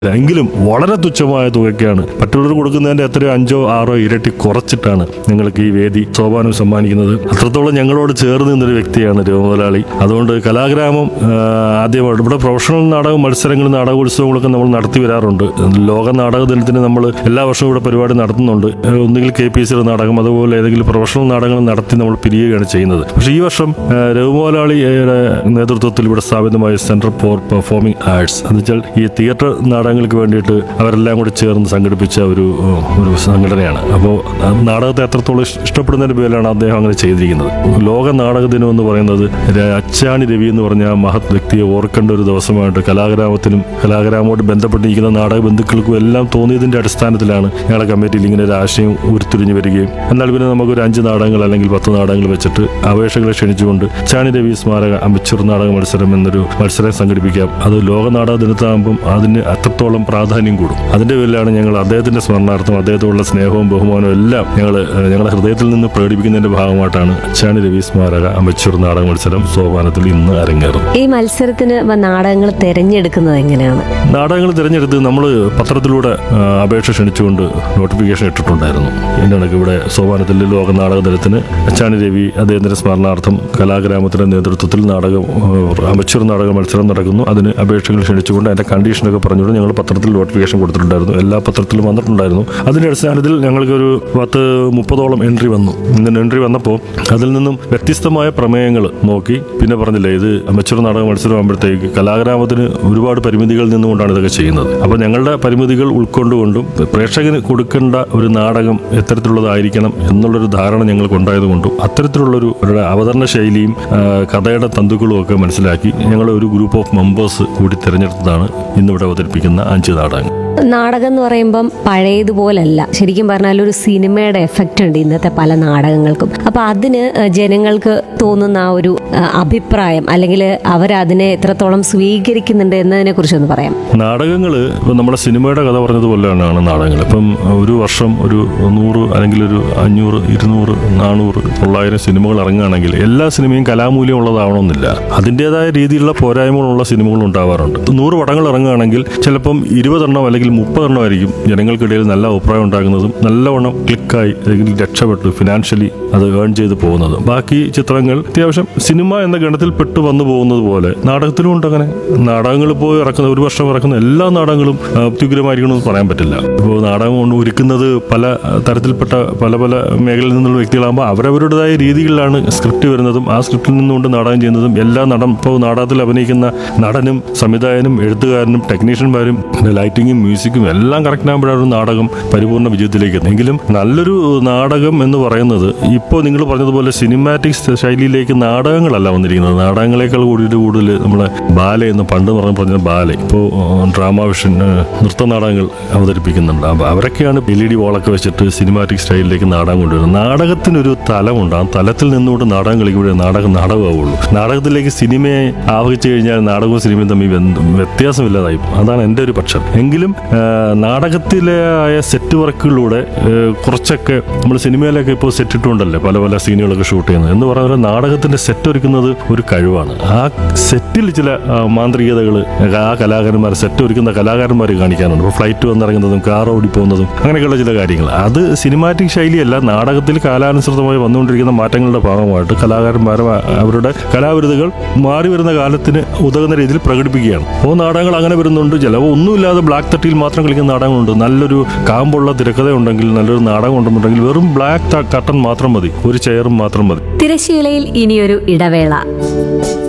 എങ്കിലും വളരെ തുച്ഛമായ തുകയ്ക്കാണ് മറ്റുള്ളവർ കൊടുക്കുന്നതിന്റെ എത്രയോ അഞ്ചോ ആറോ ഇരട്ടി കുറച്ചിട്ടാണ് ഞങ്ങൾക്ക് ഈ വേദി സോപാനം സമ്മാനിക്കുന്നത് അത്രത്തോളം ഞങ്ങളോട് ചേർന്ന് നിന്നൊരു വ്യക്തിയാണ് രൂപമുതലാളി അതുകൊണ്ട് കലാഗ്രാമം ആ, ആദ്യമായിട്ട് ഇവിടെ പ്രൊഫഷണൽ നാടക മത്സരങ്ങളും നാടകോത്സവങ്ങളൊക്കെ നമ്മൾ നടത്തി വരാറുണ്ട് ലോക നാടക ദിനത്തിന് നമ്മൾ എല്ലാ വർഷവും ഇവിടെ പരിപാടി നടത്തുന്നുണ്ട് ഏഹ് ഒന്നുകിൽ കെ പി എസ് സിയുടെ നാടകം അതുപോലെ ഏതെങ്കിലും പ്രൊഫഷണൽ നാടകങ്ങൾ നടത്തി നമ്മൾ പിരിയുകയാണ് ചെയ്യുന്നത് പക്ഷേ ഈ വർഷം ഏഹ് രഘുമോലാളിയുടെ നേതൃത്വത്തിൽ ഇവിടെ സ്ഥാപിതമായ സെന്റർ ഫോർ പെർഫോമിംഗ് ആർട്സ് എന്ന് വെച്ചാൽ ഈ തിയേറ്റർ നാടകങ്ങൾക്ക് വേണ്ടിയിട്ട് അവരെല്ലാം കൂടി ചേർന്ന് സംഘടിപ്പിച്ച ഒരു ഏഹ്, ഒരു സംഘടനയാണ് അപ്പോൾ നാടകത്തെ എത്രത്തോളം ഇഷ്- ഇഷ്ടപ്പെടുന്നതിന്റെ പേരിലാണ് അദ്ദേഹം അങ്ങനെ ചെയ്തിരിക്കുന്നത് ലോക നാടക ദിനം എന്ന് പറയുന്നത് ര- അച്ചാണി രവി എന്ന് പറഞ്ഞ ആ മഹത് വ്യക്തിയെ ഓർക്കേണ്ട ഒരു ദിവസമായിട്ട് കലാഗ്രാമത്തിനും കലാഗ്രാമോട് ബന്ധപ്പെട്ടിരിക്കുന്ന നാടക ബന്ധുക്കൾക്കും എല്ലാം തോന്നിയതിന്റെ അടിസ്ഥാനത്തിലാണ് ഞങ്ങളുടെ കമ്മിറ്റിയിൽ ഇങ്ങനെ ഒരു ആശയം ഉരുത്തിരിഞ്ഞു വരികയും എന്നാൽ പിന്നെ നമുക്കൊരു അഞ്ച് നാടകങ്ങൾ അല്ലെങ്കിൽ പത്ത് നാടകങ്ങൾ വെച്ചിട്ട് അപേക്ഷകളെ ക്ഷണിച്ചുകൊണ്ട് ചാണി രവി സ്മാരക അമിച്ചൂർ നാടക മത്സരം എന്നൊരു മത്സരം സംഘടിപ്പിക്കാം അത് ലോക നാടക ദിനത്താകുമ്പം അതിന് അത്രത്തോളം പ്രാധാന്യം കൂടും അതിന്റെ പേരിലാണ് ഞങ്ങൾ അദ്ദേഹത്തിന്റെ സ്മരണാർത്ഥം അദ്ദേഹത്തോടുള്ള സ്നേഹവും ബഹുമാനവും എല്ലാം ഞങ്ങൾ ഞങ്ങളുടെ ഹൃദയത്തിൽ നിന്ന് പ്രകടിപ്പിക്കുന്നതിന്റെ ഭാഗമായിട്ടാണ് ചാണി രവി സ്മാരക അമിച്ചൂർ നാടക മത്സരം സോപാനത്തിൽ ഇന്ന് അരങ്ങേറും ഈ മത്സരത്തിന് വ- നാടകങ്ങൾ തിരഞ്ഞെടുക്കുന്നത് എങ്ങനെയാണ് നാടകങ്ങൾ തിരഞ്ഞെടുത്ത് നമ്മൾ പത്രത്തിലൂടെ ആ, അപേക്ഷ ക്ഷണിച്ചുകൊണ്ട് നോട്ടിഫിക്കേഷൻ ഇട്ടിട്ടുണ്ടായിരുന്നു എൻ്റെ കണക്ക് ഇവിടെ സോപാനത്തിൽ ലോക നാടക ദിനത്തിന് അച്ചാണി രവി അദ്ദേഹത്തിന്റെ സ്മരണാർത്ഥം കലാഗ്രാമത്തിന്റെ നേതൃത്വത്തിൽ നാടകം അമച്ചൂർ നാടക മത്സരം നടക്കുന്നു അതിന് അപേക്ഷകൾ ക്ഷണിച്ചുകൊണ്ട് അതിന്റെ കണ്ടീഷനൊക്കെ പറഞ്ഞുകൊണ്ട് ഞങ്ങൾ പത്രത്തിൽ നോട്ടിഫിക്കേഷൻ കൊടുത്തിട്ടുണ്ടായിരുന്നു എല്ലാ പത്രത്തിലും വന്നിട്ടുണ്ടായിരുന്നു അതിന്റെ അടിസ്ഥാനത്തിൽ ഞങ്ങൾക്ക് ഒരു പത്ത് മുപ്പതോളം എൻട്രി വന്നു ഇങ്ങനെ എൻട്രി വന്നപ്പോൾ അതിൽ നിന്നും വ്യത്യസ്തമായ പ്രമേയങ്ങൾ നോക്കി പിന്നെ പറഞ്ഞില്ലേ ഇത് അമച്ചൂർ നാടക മത്സരം ആകുമ്പോഴത്തേക്ക് കലാഗ്രാമത്തിന് ഒരുപാട് പരിമിതികളിൽ നിന്നുകൊണ്ടാണ് ഇതൊക്കെ ചെയ്യുന്നത് അപ്പോൾ ഞങ്ങളുടെ പരിമിതികൾ ഉൾക്കൊണ്ടുകൊണ്ടും പ്രേക്ഷകന് കൊടുക്കേണ്ട ഒരു നാടകം എത്തരത്തിലുള്ളതായിരിക്കണം എന്നുള്ളൊരു ധാരണ ഞങ്ങൾക്ക് ഉണ്ടായതുകൊണ്ടും അത്തരത്തിലുള്ളൊരു ഒരു അവതരണ ശൈലിയും ആ, കഥയുടെ തന്തുക്കളും ഒക്കെ മനസ്സിലാക്കി ഞങ്ങൾ ഒരു ഗ്രൂപ്പ് ഓഫ് മെമ്പേഴ്സ് കൂടി തിരഞ്ഞെടുത്തതാണ് ഇന്നിവിടെ അവതരിപ്പിക്കുന്ന അഞ്ച് നാടകങ്ങൾ നാടകം എന്ന് പറയുമ്പം പഴയതുപോലല്ല ശരിക്കും പറഞ്ഞാൽ ഒരു സിനിമയുടെ എഫക്റ്റ് ഉണ്ട് ഇന്നത്തെ പല നാടകങ്ങൾക്കും അപ്പൊ അതിന് ഏഹ്, ജനങ്ങൾക്ക് തോന്നുന്ന ആ ഒരു ഏഹ്, അഭിപ്രായം അല്ലെങ്കിൽ അവരതിനെ എത്രത്തോളം സ്വീകരിക്കുന്നുണ്ട് എന്നതിനെ കുറിച്ചൊന്ന് പറയാം നാടകങ്ങൾ ഇപ്പം നമ്മുടെ സിനിമയുടെ കഥ പറഞ്ഞതുപോലെയാണ് നാടകങ്ങൾ ഇപ്പം ഒരു വർഷം ഒരു നൂറ് അല്ലെങ്കിൽ ഒരു അഞ്ഞൂറ് ഇരുന്നൂറ് നാനൂറ് തൊള്ളായിരം സിനിമകൾ ഇറങ്ങുകയാണെങ്കിൽ എല്ലാ സിനിമയും കലാമൂല്യം ഉള്ളതാവണമെന്നില്ല അതിൻ്റെതായ രീതിയിലുള്ള പോരായ്മകളുള്ള സിനിമകൾ ഉണ്ടാവാറുണ്ട് നൂറ് പടങ്ങൾ ഇറങ്ങുകയാണെങ്കിൽ ചിലപ്പം ഇരുപതെണ്ണം അല്ലെങ്കിൽ മുപ്പതെണ്ണം ആയിരിക്കും ജനങ്ങൾക്കിടയിൽ നല്ല അഭിപ്രായം ഉണ്ടാകുന്നതും നല്ലവണ്ണം ക്ലിക്കായി അല്ലെങ്കിൽ രക്ഷപ്പെട്ട് ഫിനാൻഷ്യലി അത് ഏൺ ചെയ്ത് പോകുന്നത് ബാക്കി ചിത്രങ്ങൾ അത്യാവശ്യം സിനിമ എന്ന ഗണത്തിൽ പെട്ട് വന്നു പോകുന്നത് പോലെ നാടകത്തിലും ഉണ്ട് അങ്ങനെ നാടകങ്ങൾ ഇപ്പോൾ ഇറക്കുന്ന ഒരു വർഷം ഇറക്കുന്ന എല്ലാ നാടകങ്ങളും ആ, അത്യുഗ്രമായിരിക്കണമെന്ന് പറയാൻ പറ്റില്ല ഇപ്പോൾ നാടകം കൊണ്ട് ഒരുക്കുന്നത് പല ആ, തരത്തിൽപ്പെട്ട പല പല മേഖലയിൽ നിന്നുള്ള വ്യക്തികളാകുമ്പോൾ അവരവരുടേതായ രീതികളിലാണ് സ്ക്രിപ്റ്റ് വരുന്നതും ആ സ്ക്രിപ്റ്റിൽ നിന്നുകൊണ്ട് നാടകം ചെയ്യുന്നതും എല്ലാ നടൻ ഇപ്പോൾ നാടകത്തിൽ അഭിനയിക്കുന്ന നടനും സംവിധായകനും എഴുത്തുകാരനും ടെക്നീഷ്യന്മാരും പിന്നെ ലൈറ്റിങ്ങും മ്യൂസിക്കും എല്ലാം കറക്റ്റ് ആകുമ്പോഴാണ് ഒരു നാടകം പരിപൂർണ്ണ വിജയത്തിലേക്ക് എത്തുന്നത് എങ്കിലും നല്ലൊരു നാടകം എന്ന് പറയുന്നത് ഇപ്പോൾ നിങ്ങൾ പറഞ്ഞതുപോലെ സിനിമാറ്റിക് ശൈലിയിലേക്ക് നാടകങ്ങളല്ല വന്നിരിക്കുന്നത് നാടകങ്ങളെക്കാൾ കൂടിയിട്ട് കൂടുതൽ നമ്മളെ ബാലെ എന്ന് പണ്ട് പറഞ്ഞ പറഞ്ഞ ബാലെ ഇപ്പോൾ ഡ്രാമ വിഷൻ ഏഹ്, നൃത്ത നാടകങ്ങൾ അവതരിപ്പിക്കുന്നുണ്ട് അപ്പോൾ അവരൊക്കെയാണ് എൽ ഇ ഡി വോളൊക്കെ വെച്ചിട്ട് സിനിമാറ്റിക് സ്റ്റൈലിലേക്ക് നാടകം കൊണ്ടുവരുന്നത് നാടകത്തിനൊരു തലമുണ്ട് ആ തലത്തിൽ നിന്നുകൊണ്ട് നാടകം കളിക്കുമ്പോഴേ നാടകം നാടകമാവുള്ളൂ നാടകത്തിലേക്ക് സിനിമയെ ആവഹിച്ചു കഴിഞ്ഞാൽ നാടകവും സിനിമയും തമ്മിൽ ബന്ധം- വ്യത്യാസമില്ലാതായി പോകും. അതാണ് എൻ്റെ ഒരു പക്ഷം എങ്കിലും ആ, നാടകത്തിലെ ആയ സെറ്റ് വർക്കുകളിലൂടെ ഏ, കുറച്ചൊക്കെ നമ്മൾ സിനിമയിലൊക്കെ ഇപ്പോൾ സെറ്റ് ഇട്ടുകൊണ്ടല്ലേ പല പല സീനുകളൊക്കെ ഷൂട്ട് ചെയ്യുന്നത് എന്ന് പറഞ്ഞാൽ നാടകത്തിന്റെ സെറ്റ് ഒരുക്കുന്നത് ഒരു കഴിവാണ് ആ സെറ്റിൽ ചില മാന്ത്രികതകൾ ആ കലാകാരന്മാർ സെറ്റ് ഒരുക്കുന്ന കലാകാരന്മാർ കാണിക്കാനുണ്ട് ഇപ്പോൾ ഫ്ലൈറ്റ് വന്നിറങ്ങുന്നതും കാർ ഓടിപ്പോകുന്നതും അങ്ങനെയൊക്കെയുള്ള ചില കാര്യങ്ങൾ അത് സിനിമാറ്റിക് ശൈലിയല്ല നാടകത്തിൽ കാലാനുസൃതമായി വന്നുകൊണ്ടിരിക്കുന്ന മാറ്റങ്ങളുടെ ഭാഗമായിട്ട് കലാകാരന്മാർ അവരുടെ കലാവിരുതുകൾ മാറി വരുന്ന കാലത്തിന് ഉതകുന്ന രീതിയിൽ പ്രകടിപ്പിക്കുകയാണ് അപ്പോൾ നാടകങ്ങൾ അങ്ങനെ വരുന്നുണ്ട് ചിലവ് ഒന്നുമില്ലാതെ ബ്ലാക്ക് തട്ടിയിൽ മാത്രം കളിക്കുന്ന നാടകങ്ങളുണ്ട് നല്ലൊരു കാമ്പുള്ള തിരക്കഥ ഉണ്ടെങ്കിൽ നല്ലൊരു നാടകം ഉണ്ടെന്നുണ്ടെങ്കിൽ വെറും ബ്ലാക്ക് കട്ടൺ മാത്രം മതി ഒരു ചെയറും മാത്രം മതി തിരശീലയിൽ ഇനിയൊരു ഇടവേള